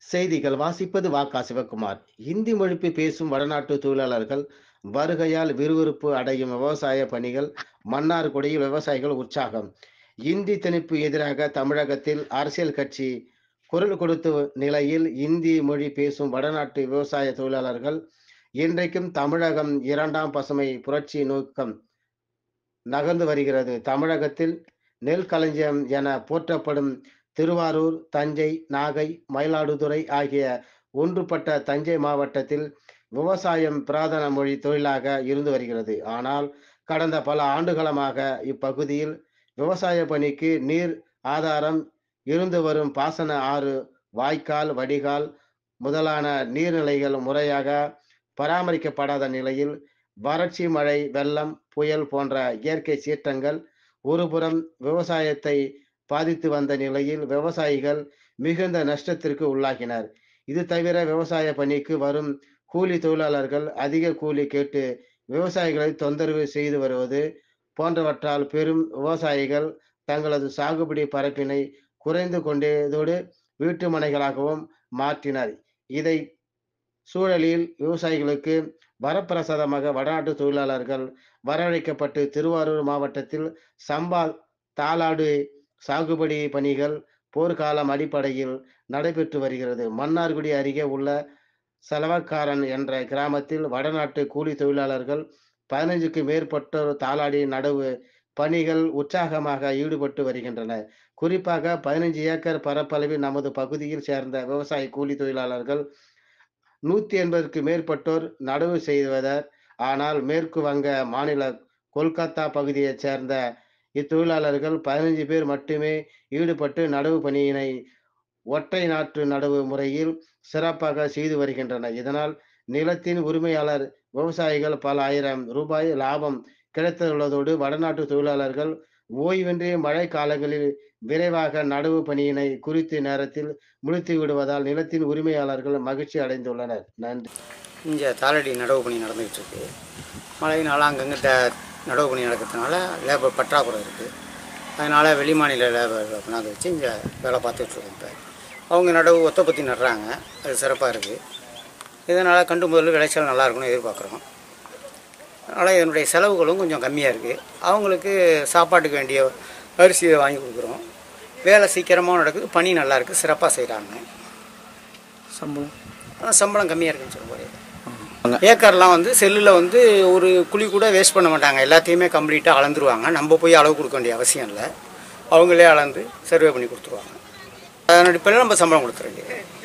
செய்திகள் வாசிப்பது வாக்கா சிவகுமார் இந்தி மொழிப்பு பேசும் வடநாட்டு தொழிலாளர்கள் வருகையால் விறுவிறுப்பு அடையும் விவசாய பணிகள் மன்னார்குடியில் விவசாயிகள் உற்சாகம் இந்தி திணிப்பு எதிராக தமிழகத்தில் அரசியல் கட்சி குரல் கொடுத்த நிலையில் இந்தி மொழி பேசும் வடநாட்டு விவசாய தொழிலாளர்கள் இன்றைக்கும் தமிழகம் இரண்டாம் பசுமை புரட்சி நோக்கம் நகர்ந்து வருகிறது தமிழகத்தில் நெல் களஞ்சியம் என போற்றப்படும் திருவாரூர் தஞ்சை நாகை மயிலாடுதுறை ஆகிய ஒன்றுபட்ட தஞ்சை மாவட்டத்தில் விவசாயம் பிரதான மொழி தொழிலாக இருந்து வருகிறது ஆனால் கடந்த பல ஆண்டுகளமாக இப்பகுதியில் விவசாய பணிக்கு நீர் ஆதாரம் இருந்து வரும் பாசன ஆறு வாய்க்கால் வடிகால் முதலான நீர்நிலைகள் முறையாக பராமரிக்கப்படாத நிலையில் வறட்சி மழை வெள்ளம் புயல் போன்ற இயற்கை சீற்றங்கள் ஒருபுறம் விவசாயத்தை பாதித்து வந்த நிலையில் விவசாயிகள் மிகுந்த நஷ்டத்திற்கு உள்ளாகினர் இது தவிர விவசாய பணிக்கு வரும் கூலி தொழிலாளர்கள் அதிக கூலி கேட்டு விவசாயிகளை தொந்தரவு செய்து வருவது போன்றவற்றால் பெரும் விவசாயிகள் தங்களது சாகுபடி பரப்பினை குறைந்து கொண்டதோடு வீட்டு மனைகளாகவும் மாற்றினர் இதை சூழலில் விவசாயிகளுக்கு வரப்பிரசாதமாக வடநாட்டு தொழிலாளர்கள் வரவழைக்கப்பட்டு திருவாரூர் மாவட்டத்தில் சம்பா தாளாடு சாகுபடி பணிகள் போர்க்காலம் அடிப்படையில் நடைபெற்று வருகிறது மன்னார்குடி அருகே உள்ள செலவக்காரன் என்ற கிராமத்தில் வடநாட்டு கூலி தொழிலாளர்கள் பதினைஞ்சுக்கு மேற்பட்டோர் தாளாடி நடவு பணிகள் உற்சாகமாக ஈடுபட்டு வருகின்றன குறிப்பாக பதினைஞ்சு ஏக்கர் பரப்பளவில் நமது பகுதியில் சேர்ந்த விவசாய கூலி தொழிலாளர்கள் நூத்தி எண்பதுக்கு மேற்பட்டோர் நடவு செய்வதர் ஆனால் மேற்கு வங்க மாநில கொல்கத்தா பகுதியைச் சேர்ந்த இத்தொழிலாளர்கள் பதினைஞ்சு பேர் மட்டுமே ஈடுபட்டு நடவு பணியினை ஒற்றை நாற்று நடவு முறையில் சிறப்பாக செய்து வருகின்றனர் இதனால் நிலத்தின் உரிமையாளர் விவசாயிகள் பல ஆயிரம் ரூபாய் லாபம் கிடைத்துள்ளதோடு வடநாட்டு தொழிலாளர்கள் ஓய்வின்றி மழை காலங்களில் விரைவாக நடவு பணியினை குறித்த நேரத்தில் முடித்து விடுவதால் நிலத்தின் உரிமையாளர்கள் மகிழ்ச்சி அடைந்துள்ளனர் நன்றி இங்கே தாளடி நடவு பணி நடந்துகிட்டு இருக்கு மழையினால அங்கங்கே த நடவு பணி நடக்கிறதுனால லேபர் பற்றாக்குறை இருக்குது அதனால் வெளிமாநில லேபர் கொண்டாந்து வச்சு இங்கே வேலை பார்த்துட்ருக்கோம் இப்போ அவங்க நடவு ஒத்த பற்றி நடுறாங்க அது சிறப்பாக இருக்குது இதனால் கண்டு முதல்ல விளைச்சல் நல்லா இருக்கும்னு எதிர்பார்க்குறோம் அதனால் இதனுடைய செலவுகளும் கொஞ்சம் கம்மியாக இருக்குது அவங்களுக்கு சாப்பாட்டுக்கு வேண்டிய அரிசியை வாங்கி கொடுக்குறோம் வேலை சீக்கிரமாக நடக்குது பணி நல்லா இருக்குது சிறப்பாக செய்கிறாங்க சம்பளம் ஆனால் சம்பளம் கம்மியாக இருக்குன்னு சொல்ல முடியாது ஏக்கர்லாம் வந்து செல்லில் வந்து ஒரு குழி கூட வேஸ்ட் பண்ண மாட்டாங்க எல்லாத்தையுமே கம்ப்ளீட்டாக அளந்துருவாங்க நம்ம போய் அளவு கொடுக்க வேண்டிய அவசியம் இல்லை அவங்களே அளந்து சர்வே பண்ணி கொடுத்துருவாங்க அதன் அடிப்படையில் நம்ம சம்பளம் கொடுத்துற வேண்டியது